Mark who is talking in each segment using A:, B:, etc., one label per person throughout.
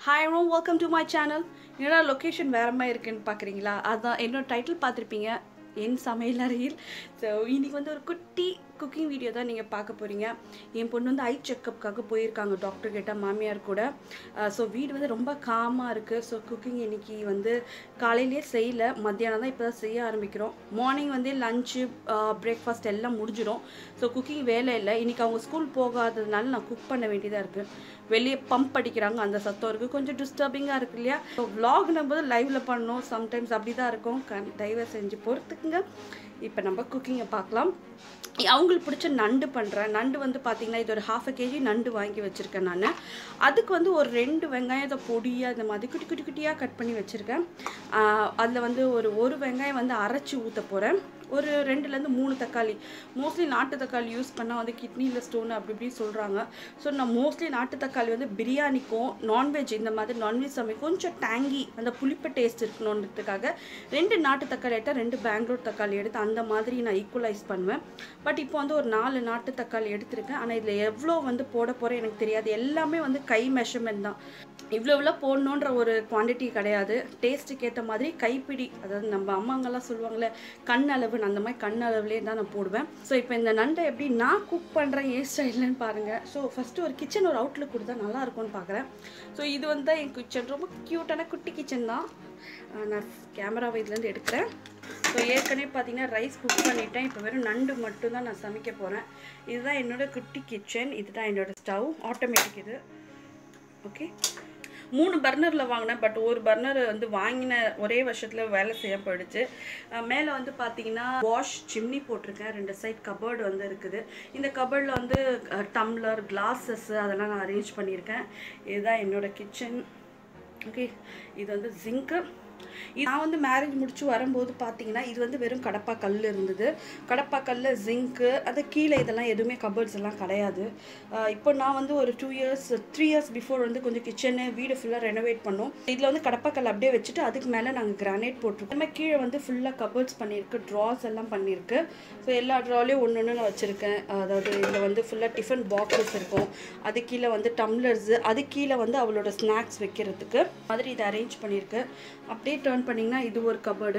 A: hi Rome welcome to my channel என்னடா location வேற மாதிரி இருக்குன்னு பார்க்குறீங்களா அதான் என்னோட டைட்டில் பார்த்துருப்பீங்க என் சமையல் அறையில் ஸோ இன்னைக்கு வந்து ஒரு குட்டி குக்கிங் வீடியோ தான் நீங்கள் பார்க்க போகிறீங்க என் பொண்ணு வந்து ஐ செக்கப்புக்காக போயிருக்காங்க டாக்டர் கிட்ட மாமியார் கூட ஸோ வீடு வந்து ரொம்ப காமாக இருக்குது ஸோ குக்கிங் இன்னைக்கு வந்து காலையிலேயே செய்யல மத்தியானம் தான் இப்போ தான் செய்ய ஆரம்பிக்கிறோம் மார்னிங் வந்து லஞ்சு பிரேக்ஃபாஸ்ட் எல்லாம் முடிஞ்சிடும் ஸோ குக்கிங் வேலை இல்லை இன்றைக்கி அவங்க ஸ்கூல் போகாததுனால நான் குக் பண்ண வேண்டியதாக இருக்குது வெளியே பம்ப் அடிக்கிறாங்க அந்த சத்தம் இருக்குது கொஞ்சம் டிஸ்டர்பிங்காக இருக்கு இல்லையா ஸோ vlog நம்ம லைவில் பண்ணணும் சம்டைம்ஸ் அப்படி தான் இருக்கும் கண் தயவு செஞ்சு பொறுத்துக்குங்க இப்போ நம்ம குக்கிங்கை பார்க்கலாம் அவங்களுக்கு பிடிச்ச நண்டு பண்ணுறேன் நண்டு வந்து பார்த்திங்கன்னா இது ஒரு ஹாஃப் கேஜி நண்டு வாங்கி வச்சுருக்கேன் நான் அதுக்கு வந்து ஒரு ரெண்டு வெங்காயத்தை பொடியாக இந்த மாதிரி குட்டி குட்டி குட்டியாக கட் பண்ணி வச்சுருக்கேன் அதில் வந்து ஒரு ஒரு வெங்காயம் வந்து அரைச்சி ஊற்ற போகிறேன் ஒரு ரெண்டுலேருந்து மூணு தக்காளி மோஸ்ட்லி நாட்டு தக்காளி யூஸ் பண்ணால் வந்து கிட்னியில் ஸ்டோன் அப்படி இப்படி சொல்கிறாங்க ஸோ நான் மோஸ்ட்லி நாட்டு தக்காளி வந்து பிரியாணிக்கும் நான்வெஜ் இந்த மாதிரி நான்வெஜ் சமைக்கும் கொஞ்சம் டேங்கி அந்த புளிப்பு டேஸ்ட் இருக்கணுன்றதுக்காக ரெண்டு நாட்டு தக்காளி எடுத்தால் ரெண்டு பெங்களூர் தக்காளி எடுத்து அந்த மாதிரி நான் ஈக்குவலைஸ் பண்ணுவேன் பட் இப்போ வந்து ஒரு நாலு நாட்டு தக்காளி எடுத்திருக்கேன் ஆனால் இதில் எவ்வளோ வந்து போட போகிறேன் எனக்கு தெரியாது எல்லாமே வந்து கை மெஷர்மெண்ட் தான் இவ்வளோ இவ்வளோ போடணுன்ற ஒரு குவான்டிட்டி கிடையாது டேஸ்ட்டுக்கு ஏற்ற மாதிரி கைப்பிடி அதாவது நம்ம அம்மாங்கெல்லாம் சொல்லுவாங்களே கண் அளவு நான் அந்த மாதிரி கண் அளவுலேயே தான் நான் போடுவேன் ஸோ இப்போ இந்த நண்டை எப்படி நான் குக் பண்ணுறேன் ஏன் ஸ்டைல்னு பாருங்கள் ஸோ ஃபஸ்ட்டு ஒரு கிச்சன் ஒரு அவுட்லுக் கொடுத்தா நல்லா இருக்கும்னு பார்க்குறேன் ஸோ இது வந்து தான் என் கிச்சன் ரொம்ப க்யூட்டான குட்டி கிச்சன் தான் அஹ் நான் கேமராவை இதுலேருந்து எடுக்கிறேன் ஸோ ஏற்கனவே பார்த்தீங்கன்னா ரைஸ் குக் பண்ணிட்டேன் இப்போ வெறும் நண்டு மட்டும் தான் நான் சமைக்க போகிறேன் இதுதான் என்னோட குட்டி கிச்சன் இதுதான் என்னோட ஸ்டவ் ஆட்டோமேட்டிக் இது ஓகே மூணு பர்னரில் வாங்கினேன் பட் ஒரு பர்னர் வந்து வாங்கின ஒரே வருஷத்தில் வேலை செய்ய போயிடுச்சு மேலே வந்து பார்த்தீங்கன்னா வாஷ் சிம்னி போட்டிருக்கேன் ரெண்டு சைட் கபர்டு வந்து இருக்குது இந்த கபர்டில் வந்து டம்ளர் கிளாஸஸ் அதெல்லாம் நான் அரேஞ்ச் பண்ணியிருக்கேன் இதுதான் என்னோட கிச்சன் ஓகே இது வந்து ஜிங்க்கு நான் வந்து மேரேஜ் முடிச்சு வரும்போது பார்த்தீங்கன்னா இது வந்து வெறும் கடப்பா கல் இருந்தது கடப்பா கல் ஜிங்க்கு அது கீழே இதெல்லாம் எதுவுமே கபர்ட்ஸ் எல்லாம் கிடையாது அஹ் இப்போ நான் வந்து ஒரு two years three years before வந்து கொஞ்சம் கிச்சனு வீடு ஃபுல்லாக ரெனோவேட் பண்ணோம் இதில் வந்து கடப்பா கல் அப்படியே வச்சுட்டு அதுக்கு மேலே நாங்கள் கிரானைட் போட்டிருக்கோம் அதுமாதிரி கீழே வந்து ஃபுல்லாக கபர்ட்ஸ் பண்ணியிருக்கு ட்ராஸ் எல்லாம் பண்ணியிருக்கு ஸோ எல்லா ட்ராலையும் ஒன்று ஒன்று நான் வச்சுருக்கேன் அதாவது இதில் வந்து ஃபுல்லாக டிஃபன் பாக்ஸஸ் இருக்கும் அது கீழே வந்து டம்ளர்ஸு அது கீழே வந்து அவளோட ஸ்நாக்ஸ் வைக்கிறதுக்கு மாதிரி இதை அரேஞ்ச் பண்ணியிருக்கு அப்படியே டேர்ன் பண்ணிங்கன்னா இது ஒரு கபர்டு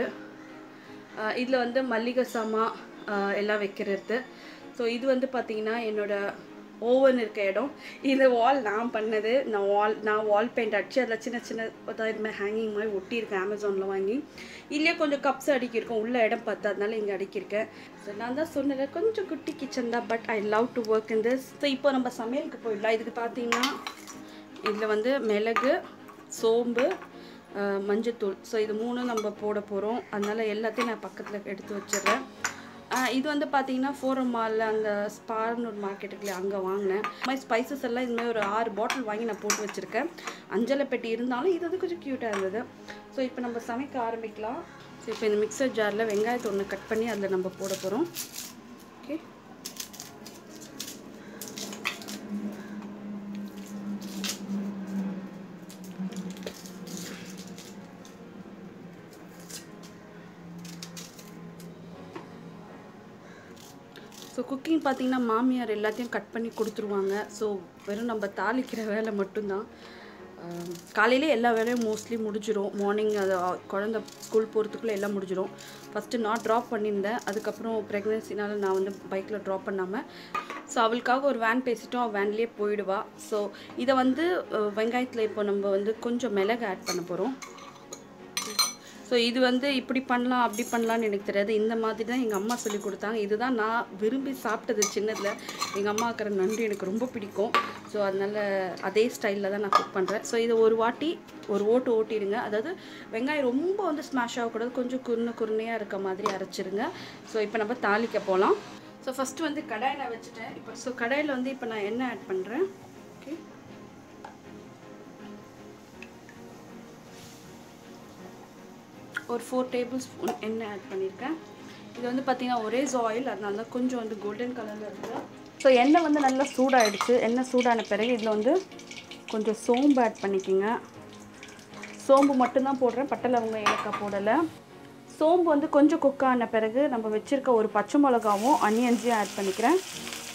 A: இதில் வந்து மல்லிகை சாமா ஆஹ் எல்லாம் வைக்கிறது ஸோ இது வந்து பார்த்திங்கன்னா என்னோட ஓவன் இருக்க இடம் இந்த வால் நான் பண்ணது நான் வால் நான் வால் பெயிண்ட் அடிச்சு அதில் சின்ன சின்ன அதாவது இது மாதிரி ஹேங்கிங் மாதிரி ஒட்டியிருக்கேன் அமேசானில் வாங்கி இல்லையே கொஞ்சம் கப்ஸ் அடிக்கிருக்கோம் உள்ள இடம் பார்த்து அதனால இங்கே அடிக்கிருக்கேன் ஸோ நான் தான் சொன்னேன் கொஞ்சம் குட்டி கிச்சன் தான் but I love to work in this so இப்போ நம்ம சமையலுக்கு போயிடலாம் இதுக்கு பார்த்தீங்கன்னா இதில் வந்து மிளகு சோம்பு அஹ், மஞ்சத்தூள் ஸோ இது மூணும் நம்ம போட போகிறோம் அதனால் எல்லாத்தையும் நான் பக்கத்தில் எடுத்து வச்சிடுறேன் அஹ், இது வந்து பார்த்தீங்கன்னா ஃபோரம் மாலில் அந்த ஸ்பார்னு ஒரு மார்க்கெட் இருக்குல்லையா அங்கே வாங்கினேன் இந்த மாதிரி ஸ்பைசஸ் எல்லாம் இதுமாதிரி ஒரு ஆறு பாட்டில் வாங்கி நான் போட்டு வச்சுருக்கேன் அஞ்சலை பெட்டி இருந்தாலும் இது வந்து கொஞ்சம் க்யூட்டாக இருந்தது ஸோ இப்போ நம்ம சமைக்க ஆரம்பிக்கலாம் ஸோ இப்போ இந்த மிக்சர் ஜாரில் வெங்காயத்தை ஒன்று கட் பண்ணி அதில் நம்ம போட போகிறோம் ஓகே ஸோ குக்கிங் பார்த்தீங்கன்னா மாமியார் எல்லாத்தையும் கட் பண்ணி கொடுத்துருவாங்க ஸோ வெறும் நம்ம தாளிக்கிற வேலை மட்டும்தான் ஆம், காலையிலே எல்லா வேலையும் மோஸ்ட்லி முடிஞ்சிரும் மார்னிங் அது அ- குழந்த ஸ்கூல் போகிறதுக்குள்ளே எல்லாம் முடிஞ்சிரும் ஃபஸ்ட்டு நான் ட்ராப் பண்ணியிருந்தேன் அதுக்கப்புறம் ப்ரெக்னென்சினால நான் வந்து பைக்கில் ட்ராப் பண்ணாமல் ஸோ அவளுக்காக ஒரு வேன் பேசிட்டோம் அவள் வேன்லேயே போயிடுவா ஸோ இதை வந்து வெங்காயத்தில் இப்போ நம்ம வந்து கொஞ்சம் மிளகு ஆட் பண்ண போகிறோம் ஸோ இது வந்து இப்படி பண்ணலாம் அப்படி பண்ணலாம்னு எனக்கு தெரியாது இந்த மாதிரி தான் எங்கள் அம்மா சொல்லி கொடுத்தாங்க இதுதான் நான் விரும்பி சாப்பிட்டது சின்னதில் எங்கள் அம்மா இருக்கிற நண்டு எனக்கு ரொம்ப பிடிக்கும் ஸோ அதனால் அதே ஸ்டைலில் தான் நான் குக் பண்ணுறேன் ஸோ இதை ஒரு வாட்டி ஒரு ஓட்டு ஓட்டிடுங்க அதாவது வெங்காயம் ரொம்ப வந்து ஸ்மாஷ் ஆகக்கூடாது கொஞ்சம் குருணை குருணையாக இருக்க மாதிரி அரைச்சிருங்க ஸோ இப்போ நம்ம தாளிக்க போகலாம் ஸோ ஃபஸ்ட்டு வந்து கடாய் நான் வச்சுட்டேன் இப்போ ஸோ கடாயில் வந்து இப்போ நான் எண்ணெய் ஆட் பண்ணுறேன் ஓகே ஒரு ஃபோர் டேபிள் ஸ்பூன் எண்ணெய் ஆட் பண்ணியிருக்கேன் இது வந்து பார்த்தீங்கன்னா ஒரேஸ் ஆயில் அதனால தான் கொஞ்சம் வந்து கோல்டன் கலரில் இருக்குது ஸோ எண்ணெய் வந்து நல்லா சூடாயிடுச்சு எண்ணெய் சூடான பிறகு இதில் வந்து கொஞ்சம் சோம்பு ஆட் பண்ணிக்கோங்க சோம்பு மட்டும்தான் போடுறேன் பட்டை லவங்க ஏலக்காய் போடலை சோம்பு வந்து கொஞ்சம் குக் ஆன பிறகு நம்ம வச்சுருக்க ஒரு பச்சை மிளகாவும் அனியன்ஸையும் ஆட் பண்ணிக்கிறேன்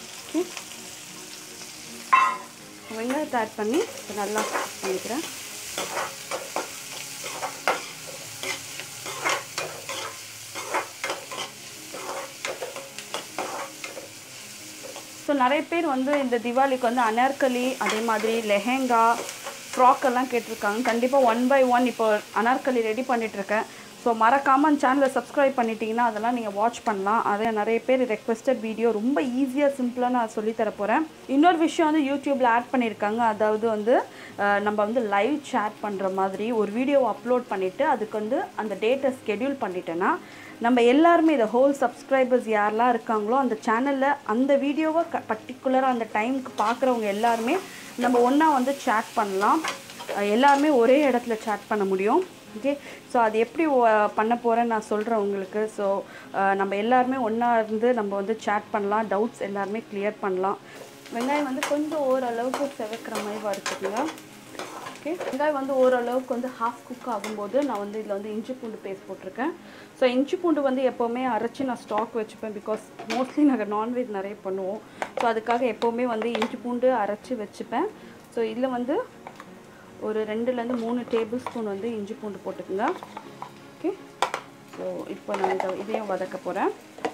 A: ஓகே வெங்காயத்தை ஆட் பண்ணி இப்போ நல்லா cook பண்ணிக்கிறேன் ஸோ நிறைய பேர் வந்து இந்த தீபாவளிக்கு வந்து அனார்கலி அதே மாதிரி லெஹெங்கா ஃப்ராக் எல்லாம் கேட்டிருக்காங்க கண்டிப்பாக ஒன் பை ஒன் இப்போ அனார்கலி ரெடி பண்ணிகிட்ருக்கேன் ஸோ மறக்காமல் அந்த சேனலை சப்ஸ்கிரைப் பண்ணிட்டீங்கன்னா அதெல்லாம் நீங்கள் வாட்ச் பண்ணலாம் அதை நிறைய பேர் ரெக்வெஸ்டட் வீடியோ ரொம்ப ஈஸியாக சிம்பிளாக நான் சொல்லித்தர போகிறேன் இன்னொரு விஷயம் வந்து யூடியூப்பில் ஆட் பண்ணியிருக்காங்க அதாவது வந்து அஹ், நம்ம வந்து லைவ் சேட் பண்ணுற மாதிரி ஒரு வீடியோ அப்லோட் பண்ணிவிட்டு அதுக்கு வந்து அந்த டேட்டை ஸ்கெடியூல் பண்ணிட்டேன்னா நம்ம எல்லாருமே இதை ஹோல் சப்ஸ்கிரைபர்ஸ் யாரெல்லாம் இருக்காங்களோ அந்த சேனலில் அந்த வீடியோவை க பர்டிகுலராக அந்த டைமுக்கு பார்க்குறவங்க எல்லாருமே நம்ம ஒன்றா வந்து சேட் பண்ணலாம் அஹ் எல்லாருமே ஒரே இடத்துல சேட் பண்ண முடியும் ஓகே ஸோ அது எப்படி ஒ- பண்ண போகிறேன்னு நான் சொல்கிறேன் உங்களுக்கு ஸோ நம்ம எல்லாருமே ஒன்றா இருந்து நம்ம வந்து சேட் பண்ணலாம் டவுட்ஸ் எல்லாருமே கிளியர் பண்ணலாம் வெங்காயம் வந்து கொஞ்சம் ஓரளவுக்கு செவக்கிற மாதிரி வறுத்துக்குங்க ஓகே வெங்காயம் வந்து ஓரளவுக்கு வந்து ஹாஃப் குக் ஆகும்போது நான் வந்து இதில் வந்து இஞ்சி பூண்டு பேஸ்ட் போட்டிருக்கேன் ஸோ இஞ்சி பூண்டு வந்து எப்போவுமே அரைச்சி நான் ஸ்டாக் வச்சுப்பேன் பிகாஸ் மோஸ்ட்லி நாங்கள் நான்வெஜ் நிறைய பண்ணுவோம் ஸோ அதுக்காக எப்போவுமே வந்து இஞ்சி பூண்டு அரைச்சி வச்சுப்பேன் ஸோ இதில் வந்து ஒரு ரெண்டுலேருந்து மூணு டேபிள் ஸ்பூன் வந்து இஞ்சி பூண்டு போட்டுக்குங்க ஓகே ஸோ இப்போ நான் இதை இதையும் வதக்க போகிறேன்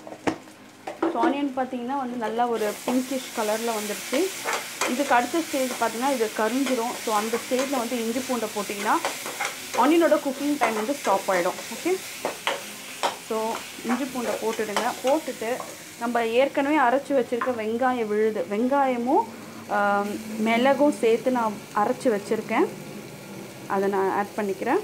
A: ஸோ ஆனியன் பார்த்தீங்கன்னா வந்து நல்லா ஒரு பிங்கிஷ் கலரில் வந்துடுச்சு இதுக்கு அடுத்த ஸ்டேஜ் பார்த்தீங்கன்னா இது கரிஞ்சிரும் ஸோ அந்த ஸ்டேஜில் வந்து இஞ்சி பூண்டை போட்டிங்கன்னா ஆனியனோட குக்கிங் டைம் வந்து ஸ்டாப் ஆகிடும் ஓகே ஸோ இஞ்சி பூண்டை போட்டுடுங்க போட்டுட்டு நம்ம ஏற்கனவே அரைச்சி வச்சுருக்க வெங்காயம் விழுது வெங்காயமும் ஆம், மிளகும் சேர்த்து நான் அரைச்சி வச்சுருக்கேன் அதை நான் ஆட் பண்ணிக்கிறேன்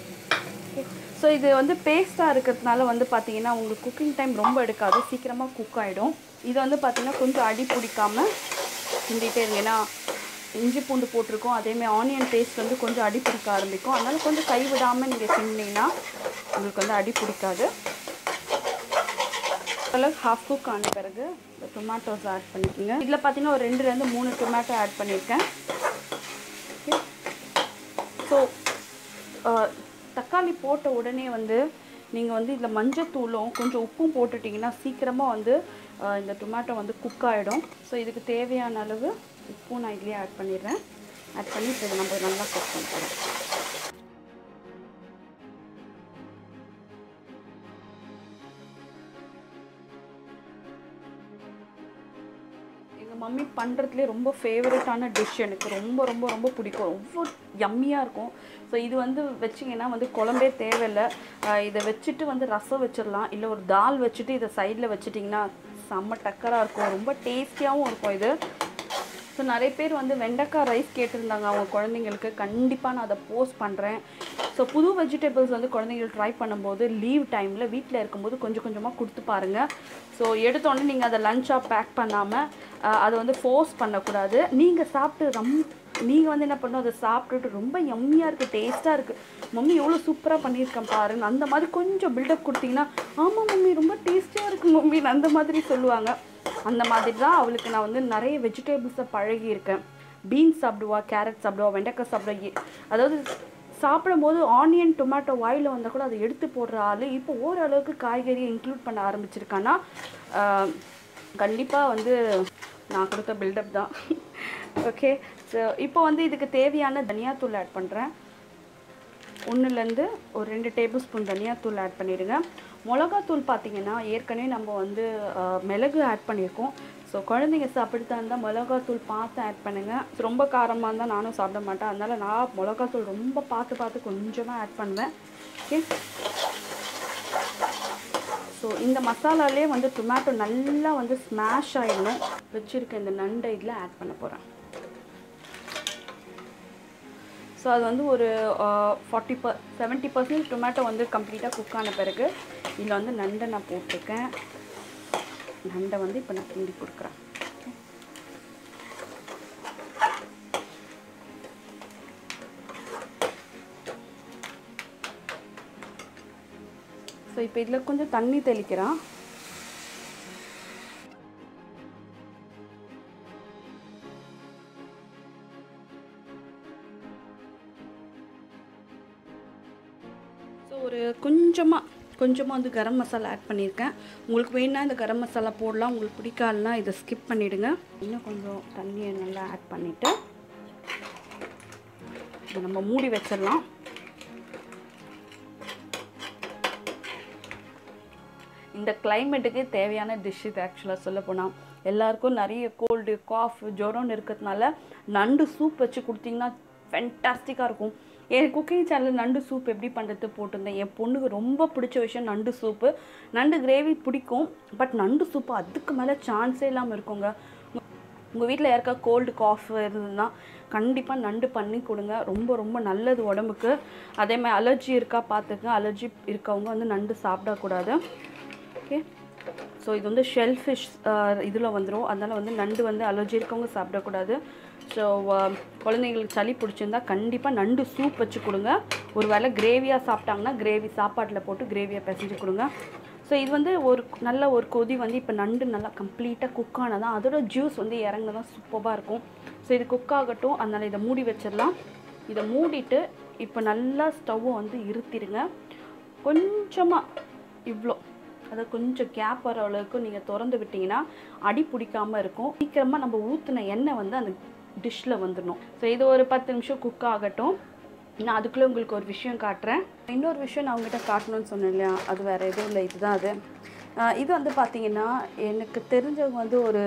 A: ஸோ இது வந்து பேஸ்ட்டாக இருக்கிறதுனால வந்து பார்த்தீங்கன்னா உங்களுக்கு குக்கிங் டைம் ரொம்ப எடுக்காது சீக்கிரமாக குக் ஆகிடும் இது வந்து பார்த்தீங்கன்னா கொஞ்சம் அடி பிடிக்காமல் கிண்டிகிட்டே இருங்க ஏன்னா இஞ்சி பூண்டு போட்டிருக்கோம் அதேமாதிரி ஆனியன் பேஸ்ட் வந்து கொஞ்சம் அடி பிடிக்க ஆரம்பிக்கும் அதனால கொஞ்சம் கை விடாமல் நீங்கள் கிண்டிங்கன்னா உங்களுக்கு வந்து அடி பிடிக்காது அளவுக்கு ஹாஃப் குக் ஆன பிறகு இந்த டொமேட்டோஸ் ஆட் பண்ணிக்கோங்க இதில் பார்த்தீங்கன்னா ஒரு ரெண்டுலேருந்து மூணு டொமேட்டோ ஆட் பண்ணியிருக்கேன் ஓகே ஸோ தக்காளி போட்ட உடனே வந்து நீங்கள் வந்து இதில் மஞ்சத்தூளும் கொஞ்சம் உப்பும் போட்டுட்டிங்கன்னா சீக்கிரமாக வந்து அஹ், இந்த டொமேட்டோ வந்து குக் ஆகிடும் ஸோ இதுக்கு தேவையான அளவு உப்பும் நான் இதுலேயே ஆட் பண்ணிடுறேன் ஆட் பண்ணி இப்போ இதை நம்ம நல்லா குக் பண்ணிக்கிறோம் எங்கள் மம்மி பண்ணுறதுலே ரொம்ப ஃபேவரட்டான டிஷ் எனக்கு ரொம்ப ரொம்ப ரொம்ப பிடிக்கும் ரொம்ப யம்மியாக இருக்கும் ஸோ இது வந்து வச்சிங்கன்னா வந்து குழம்பே தேவையில்லை ஆஹ் இதை வச்சுட்டு வந்து ரசம் வச்சிடலாம் இல்லை ஒரு தால் வச்சுட்டு இதை சைடில் வச்சிட்டிங்கன்னா செம்ம டக்கராக இருக்கும் ரொம்ப டேஸ்டியாகவும் இருக்கும் இது ஸோ நிறைய பேர் வந்து வெண்டைக்காய் ரைஸ் கேட்டிருந்தாங்க அவங்க குழந்தைங்களுக்கு கண்டிப்பாக நான் அதை போஸ்ட் பண்ணுறேன் ஸோ புது வெஜிடபிள்ஸ் வந்து குழந்தைங்களுக்கு ட்ரை பண்ணும்போது லீவ் டைமில் வீட்டில் இருக்கும்போது கொஞ்சம் கொஞ்சமாக கொடுத்து பாருங்கள் ஸோ எடுத்தோடனே நீங்கள் அதை லஞ்சாக பேக் பண்ணாமல் அதை வந்து ஃபோர்ஸ் பண்ணக்கூடாது நீங்கள் சாப்பிட்டு ரம் நீங்கள் வந்து என்ன பண்ணணும் அதை சாப்பிட்டுட்டு ரொம்ப யம்மியாக இருக்குது டேஸ்ட்டாக இருக்குது மம்மி எவ்வளோ சூப்பராக பண்ணியிருக்கேன் பாருங்க அந்த மாதிரி கொஞ்சம் பில்டப் கொடுத்தீங்கன்னா ஆமாம் மம்மி ரொம்ப டேஸ்டியாக இருக்குது மம்மின்னு அந்த மாதிரி சொல்லுவாங்க அந்த மாதிரி தான் அவளுக்கு நான் வந்து நிறைய வெஜிடபிள்ஸை பழகியிருக்கேன் பீன்ஸ் சாப்பிடுவா கேரட் சாப்பிடுவா வெண்டைக்காய் சாப்பிடுவா எ- அதாவது சாப்பிடும்போது ஆனியன் டொமேட்டோ வாயில் வந்தால் கூட அதை எடுத்து போடுற ஆள் இப்போ ஓரளவுக்கு காய்கறியை இன்க்ளூட் பண்ண ஆரம்பிச்சிருக்கான்னா கண்டிப்பாக வந்து நான் கொடுத்த பில்டப் தான் ஓகே ஸோ இப்போ வந்து இதுக்கு தேவையான தனியாத்தூள் ஆட் பண்ணுறேன் ஒன்றுலேருந்து ஒரு ரெண்டு டேபிள் ஸ்பூன் தனியாத்தூள் ஆட் பண்ணிடுங்க மிளகாத்தூள் பார்த்தீங்கன்னா ஏற்கனவே நம்ம வந்து அஹ், மிளகு ஆட் பண்ணியிருக்கோம் ஸோ குழந்தைங்க சாப்பிடுதா இருந்தால் மிளகாத்தூள் பார்த்து ஆட் பண்ணுங்கள் ரொம்ப காரமாக இருந்தால் நானும் சாப்பிட மாட்டேன் அதனால் நான் மிளகாத்தூள் ரொம்ப பார்த்து பார்த்து கொஞ்சமாக ஆட் பண்ணுவேன் ஓகே ஸோ இந்த மசாலாலே வந்து டொமேட்டோ நல்லா வந்து ஸ்மாஷ் ஆயிடணும் வச்சுருக்க இந்த நண்டை இதில் ஆட் பண்ண போகிறேன் ஸோ அது வந்து ஒரு forty per seventy percent tomato வந்து கம்ப்ளீட்டாக குக் ஆன பிறகு இதில் வந்து நண்டை நான் போட்டிருக்கேன் நண்டை வந்து இப்போ நான் கிண்டி கொடுக்குறேன் ஸோ இப்போ இதில் கொஞ்சம் தண்ணி தெளிக்கிறேன் ஸோ ஒரு கொஞ்சமாக கொஞ்சமாக வந்து கரம் மசாலா ஆட் பண்ணியிருக்கேன் உங்களுக்கு வேணா இந்த கரம் மசாலா போடலாம் உங்களுக்கு பிடிக்காதுனா இதை ஸ்கிப் பண்ணிவிடுங்க இன்னும் கொஞ்சம் தண்ணியை நல்லா ஆட் பண்ணிவிட்டு இதை நம்ம மூடி வச்சிடலாம் இந்த கிளைமேட்டுக்கு தேவையான டிஷ் இது ஆக்சுவலாக சொல்ல போனால் எல்லாருக்கும் நிறைய கோல்டு காஃப் ஜுரம்னு இருக்கிறதுனால நண்டு சூப் வச்சு கொடுத்தீங்கன்னா ஃபென்டாஸ்டிக்காக இருக்கும் என் குக்கிங் சேனல் நண்டு சூப் எப்படி பண்ணுறது போட்டிருந்தேன் என் பொண்ணுக்கு ரொம்ப பிடிச்ச விஷயம் நண்டு சூப்பு நண்டு கிரேவி பிடிக்கும் பட் நண்டு சூப்பு அதுக்கு மேலே சான்ஸே இல்லாமல் இருக்குங்க உங்கள் வீட்டில் யாருக்கா கோல்டு காஃப் இருந்ததுன்னா கண்டிப்பாக நண்டு பண்ணி கொடுங்க ரொம்ப ரொம்ப நல்லது உடம்புக்கு அதே மாதிரி அலர்ஜி இருக்கா பார்த்துக்க அலர்ஜி இருக்கவங்க வந்து நண்டு சாப்பிடக்கூடாது ஓகே ஸோ இது வந்து ஷெல் ஃபிஷ் இதில் வந்துடும் அதனால் வந்து நண்டு வந்து அலர்ஜி இருக்கவங்க சாப்பிடக்கூடாது ஸோ குழந்தைங்களுக்கு சளி பிடிச்சிருந்தா கண்டிப்பாக நண்டு சூப் வச்சு கொடுங்க ஒரு வேளை கிரேவியாக சாப்பிட்டாங்கன்னா கிரேவி சாப்பாட்டில் போட்டு கிரேவியாக பிசைஞ்சு கொடுங்க ஸோ இது வந்து ஒரு நல்ல ஒரு கொதி வந்து இப்போ நண்டு நல்லா கம்ப்ளீட்டாக குக் ஆனதான் அதோட ஜூஸ் வந்து இறங்குனதான் சூப்பராக இருக்கும் ஸோ இது குக் ஆகட்டும் அதனால் இதை மூடி வச்சிடலாம் இதை மூடிட்டு இப்போ நல்லா ஸ்டவ்வை வந்து இருத்திடுங்க கொஞ்சமாக இவ்வளோ அதை கொஞ்சம் கேப் வர அளவுக்கு நீங்கள் திறந்து விட்டிங்கன்னா அடி பிடிக்காம இருக்கும் சீக்கிரமாக நம்ம ஊற்றின எண்ணெய் வந்து அந்த டிஷ்ஷில் வந்துடணும் ஸோ இது ஒரு பத்து நிமிஷம் குக் ஆகட்டும் நான் அதுக்குள்ளே உங்களுக்கு ஒரு விஷயம் காட்டுறேன் இன்னொரு விஷயம் நான் உங்ககிட்ட காட்டணும்னு சொன்னேன் இல்லையா அது வேறு எதுவும் இல்லை இதுதான் அது ஆஹ் இது வந்து பார்த்தீங்கன்னா எனக்கு தெரிஞ்சவங்க வந்து ஒரு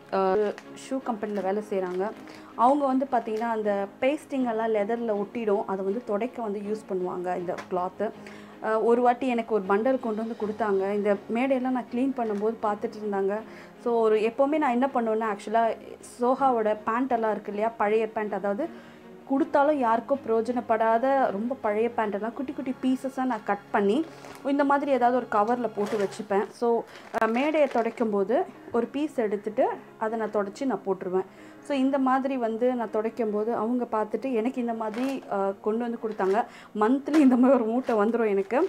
A: ஷூ கம்பெனியில் வேலை செய்கிறாங்க அவங்க வந்து பார்த்தீங்கன்னா அந்த பேஸ்டிங் எல்லாம் லெதரில் ஒட்டிடும் அதை வந்து துடைக்க வந்து யூஸ் பண்ணுவாங்க இந்த கிளாத்து ஒரு வாட்டி எனக்கு ஒரு பண்டல் கொண்டு வந்து கொடுத்தாங்க இந்த மேடையெல்லாம் நான் க்ளீன் பண்ணும்போது பார்த்துட்டு இருந்தாங்க ஸோ ஒரு எப்போவுமே நான் என்ன பண்ணுவேன்னா ஆக்சுவலாக சோஹாவோட பேண்ட் எல்லாம் இருக்கு இல்லையா பழைய பேண்ட் அதாவது கொடுத்தாலும் யாருக்கும் பிரயோஜனப்படாத ரொம்ப பழைய பேண்ட்டெல்லாம் குட்டி குட்டி பீசஸாக நான் கட் பண்ணி இந்த மாதிரி ஏதாவது ஒரு கவரில் போட்டு வச்சுப்பேன் ஸோ மேடையை துடைக்கும் போது ஒரு பீஸ் எடுத்துட்டு அதை நான் தொடச்சி நான் போட்டுருவேன் ஸோ இந்த மாதிரி வந்து நான் துடைக்கும் போது அவங்க பார்த்துட்டு எனக்கு இந்த மாதிரி அஹ், கொண்டு வந்து கொடுத்தாங்க மந்த்லி இந்த மாதிரி ஒரு மூட்டை வந்துடும் எனக்கு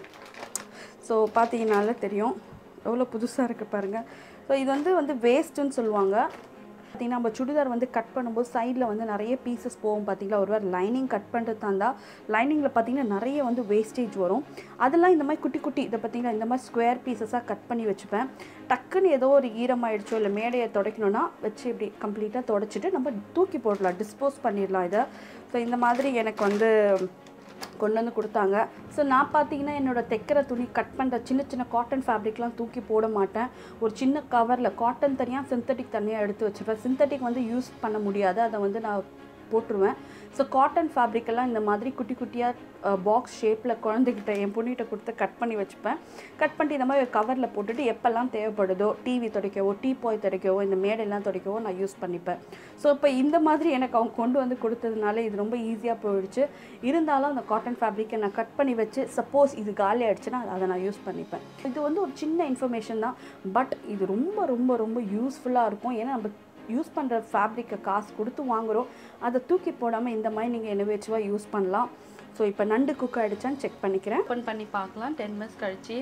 A: ஸோ பார்த்தீங்கனால தெரியும் எவ்வளோ புதுசாக இருக்குது பாருங்கள் ஸோ இது வந்து வந்து வேஸ்ட்டுன்னு சொல்லுவாங்க பார்த்தீங்கன்னா நம்ம சுடிதார் வந்து கட் பண்ணும்போது சைடில் வந்து நிறைய பீசஸ் போகும் பார்த்தீங்களா ஒருவேளை லைனிங் கட் பண்ணுறது இருந்தால் லைனிங்கில் பார்த்தீங்கன்னா நிறைய வந்து வேஸ்டேஜ் வரும் அதெல்லாம் இந்த மாதிரி குட்டி குட்டி இதை பார்த்தீங்கன்னா இந்த மாதிரி ஸ்கொயர் பீசஸாக கட் பண்ணி வச்சுப்பேன் டக்குன்னு ஏதோ ஒரு ஈரமாயிடுச்சோ இல்லை மேடையை துடைக்கணும்னா வச்சு இப்படி கம்ப்ளீட்டாக துடைச்சிட்டு நம்ம தூக்கி போடலாம் டிஸ்போஸ் பண்ணிடலாம் இதை ஸோ இந்த மாதிரி எனக்கு வந்து கொண்டு வந்து கொடுத்தாங்க ஸோ நான் பார்த்தீங்கன்னா என்னோட தைக்கிற துணி கட் பண்ணுற சின்ன சின்ன காட்டன் ஃபேப்ரிக்லாம் தூக்கி போட மாட்டேன் ஒரு சின்ன கவரில் காட்டன் தனியாக சிந்தட்டிக் தனியாக எடுத்து வச்சுப்பேன் சிந்தட்டிக் வந்து யூஸ் பண்ண முடியாது அதை வந்து நான் போட்டுருவேன் ஸோ காட்டன் ஃபேப்ரிக்கெல்லாம் இந்த மாதிரி குட்டி குட்டியாக பாக்ஸ் ஷேப்பில் குழந்தைகிட்ட என் பொண்ணுகிட்ட கொடுத்து கட் பண்ணி வச்சுப்பேன் கட் பண்ணிட்டு இந்த மாதிரி கவரில் போட்டுட்டு எப்போல்லாம் தேவைப்படுதோ டிவி துடைக்கவோ டீ பாய் துடைக்கவோ இந்த மேடெல்லாம் துடைக்கவோ நான் யூஸ் பண்ணிப்பேன் ஸோ இப்போ இந்த மாதிரி எனக்கு அவங்க கொண்டு வந்து கொடுத்ததுனால இது ரொம்ப ஈஸியாக போயிடுச்சு இருந்தாலும் அந்த காட்டன் ஃபேப்ரிக்கை நான் கட் பண்ணி வச்சு சப்போஸ் இது காலி ஆயிடுச்சுன்னா அதை நான் யூஸ் பண்ணிப்பேன் இது வந்து ஒரு சின்ன இன்ஃபர்மேஷன் தான் பட் இது ரொம்ப ரொம்ப ரொம்ப யூஸ்ஃபுல்லாக இருக்கும் ஏன்னா நம்ம யூஸ் பண்ணுற ஃபேப்ரிக்கை காசு கொடுத்து வாங்குகிறோம் அதை தூக்கி போடாமல் இந்த மாதிரி நீங்கள் என்னவேச்சுவாக யூஸ் பண்ணலாம் ஸோ இப்போ நண்டு குக் ஆகிடுச்சான்னு செக் பண்ணிக்கிறேன் ஓப்பன் பண்ணி பார்க்கலாம் டென் மினிட்ஸ் கழிச்சு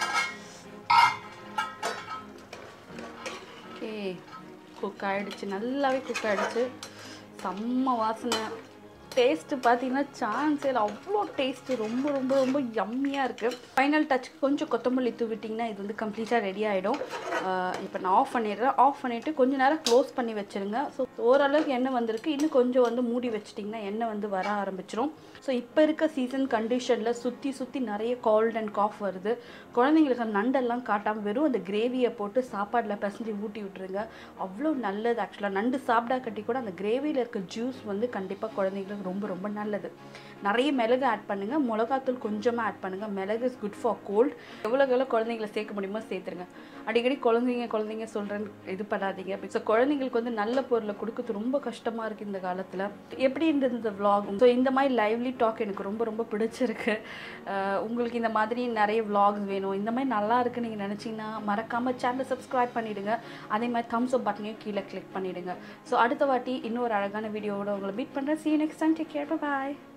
A: ஓகே குக் ஆகிடுச்சு நல்லாவே குக் ஆகிடுச்சு செம்ம வாசனை டேஸ்ட்டு பார்த்தீங்கன்னா சான்ஸே இல்லை அவ்வளோ டேஸ்ட்டு ரொம்ப ரொம்ப ரொம்ப யம்மியாக இருக்குது ஃபைனல் டச் கொஞ்சம் கொத்தமல்லி தூவிட்டிங்கன்னா இது வந்து கம்ப்ளீட்டாக ரெடி ஆகிடும் இப்போ நான் ஆஃப் பண்ணிடுறேன் ஆஃப் பண்ணிவிட்டு கொஞ்ச நேரம் க்ளோஸ் பண்ணி வச்சுருங்க ஸோ ஓரளவுக்கு எண்ணெய் வந்திருக்கு இன்னும் கொஞ்சம் வந்து மூடி வச்சிட்டிங்கன்னா எண்ணெய் வந்து வர ஆரம்பிச்சிரும் ஸோ இப்போ இருக்க சீசன் கண்டிஷனில் சுற்றி சுற்றி நிறைய கோல்ட் அண்ட் காஃப் வருது குழந்தைங்களுக்கு நண்டெல்லாம் காட்டாமல் வெறும் அந்த கிரேவியை போட்டு சாப்பாடில் பிசைஞ்சு ஊட்டி விட்டுருங்க அவ்வளோ நல்லது ஆக்சுவலாக நண்டு சாப்பிடா கட்டி கூட அந்த கிரேவியில் இருக்க ஜூஸ் வந்து கண்டிப்பாக குழந்தைங்களுக்கு ரொம்ப ரொம்ப நல்லது நிறைய மிளகு ஆட் பண்ணுங்கள் மிளகாத்தூள் கொஞ்சமாக ஆட் பண்ணுங்கள் மிளகு இஸ் குட் ஃபார் கோல்ட் எவ்வளோக்கு எவ்வளோ குழந்தைங்களை சேர்க்க முடியுமோ சேர்த்துருங்க அடிக்கடி குழந்தைங்க குழந்தைங்க சொல்கிறேன்னு இது பண்ணாதீங்க ஸோ குழந்தைங்களுக்கு வந்து நல்ல பொருளை கொடுக்கறது ரொம்ப கஷ்டமாக இருக்குது இந்த காலத்தில் எப்படி இருந்தது இந்த vlog ஸோ இந்த மாதிரி லைவ்லி டாக் எனக்கு ரொம்ப ரொம்ப பிடிச்சிருக்கு அஹ் உங்களுக்கு இந்த மாதிரி நிறைய vlogs வேணும் இந்த மாதிரி நல்லா இருக்குன்னு நீங்கள் நினச்சிங்கன்னா மறக்காமல் சேனலை சப்ஸ்கிரைப் பண்ணிவிடுங்க அதே மாதிரி தம்ஸ் அப் பட்டனையும் கீழே கிளிக் பண்ணிவிடுங்க ஸோ அடுத்த வாட்டி இன்னொரு அழகான வீடியோவோட உங்களை மீட் பண்ணுறேன் see you next time take care bye bye